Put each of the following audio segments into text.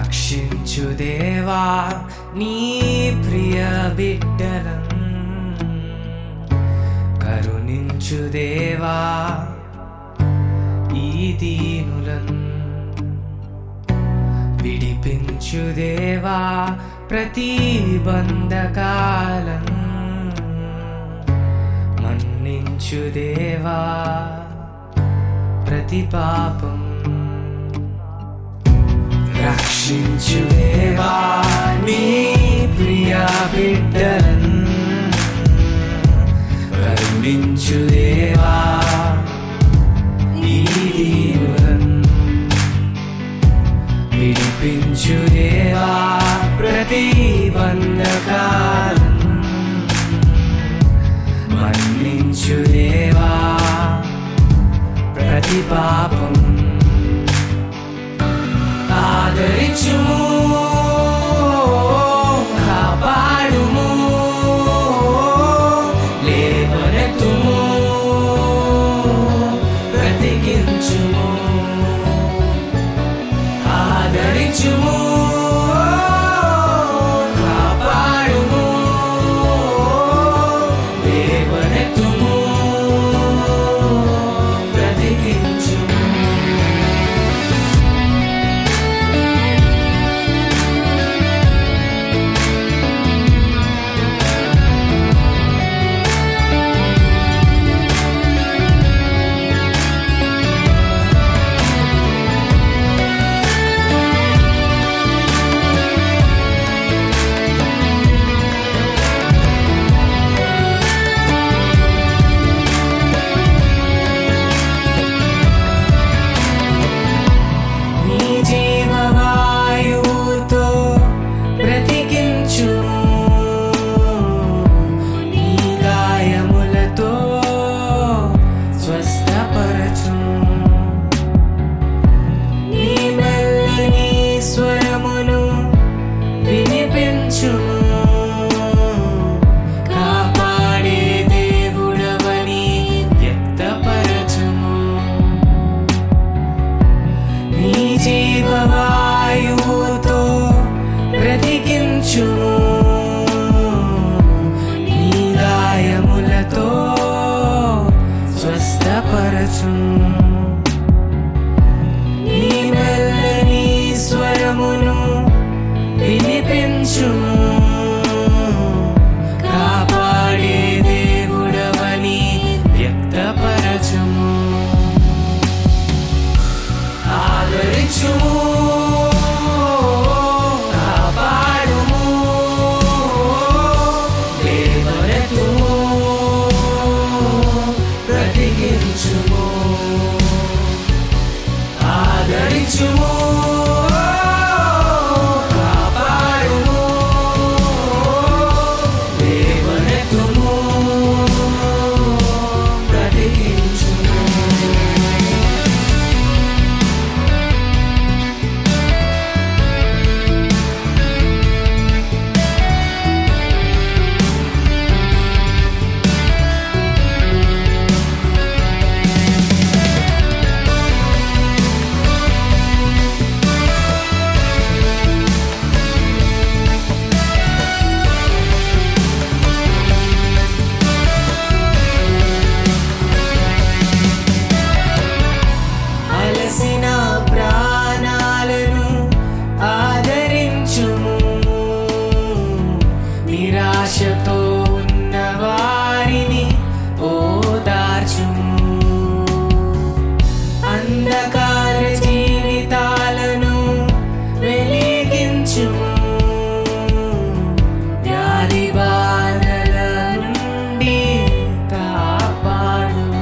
రక్షించు దేవా నీ ప్రియ బిడ్డలం కరుణించు దేవా ఈ దీనులం విడిపించు దేవా ప్రతి బంధకాలం మన్నించు దేవా ప్రతి పాపం రక్షించు దేవా నీ ప్రియ బిడ్డలం కరుణించు దేవా ఈ దీనులం విడిపించు దేవా ప్రతి బంధకాలం మన్నించు దేవా ప్రతి పాపం ఆదరించుము కాపాడుము లేవనెత్తుము బ్రతికించుము ఆదరించుము కాపాడుము లేవనెత్తుము బ్రతికించుము నీ జీవవాయువుతో బ్రతికించుము నీ గాయములతో స్వస్థపరచుము నీ మెల్లని స్వరమును వినిపించుము కాపాడే దేవుడవని వ్యక్తపరచుము నీ జీవవాయువుతో బ్రతికించుము నీ గాయములతో స్వస్థపరచుము నీ మెల్లని స్వరమును వినిపించుము కాపాడే దేవుడవని వ్యక్తపరచుము ఆదరించుము కాపాడుము లేవనెత్తుము బ్రతికించుము ఆదరించుము కాపాడుము లేవనెత్తుము బ్రతికించుము అలసిన ప్రాణాలను ఆదరించుము నిరాశతో ఉన్న వారిని ఓదార్చుము అంధకార జీవితాలను వెలిగించుము వ్యాధి బాధల నుండి కాపాడుము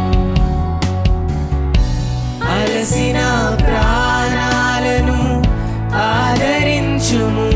అలసిన ప్రాణాలను ఆదరించుము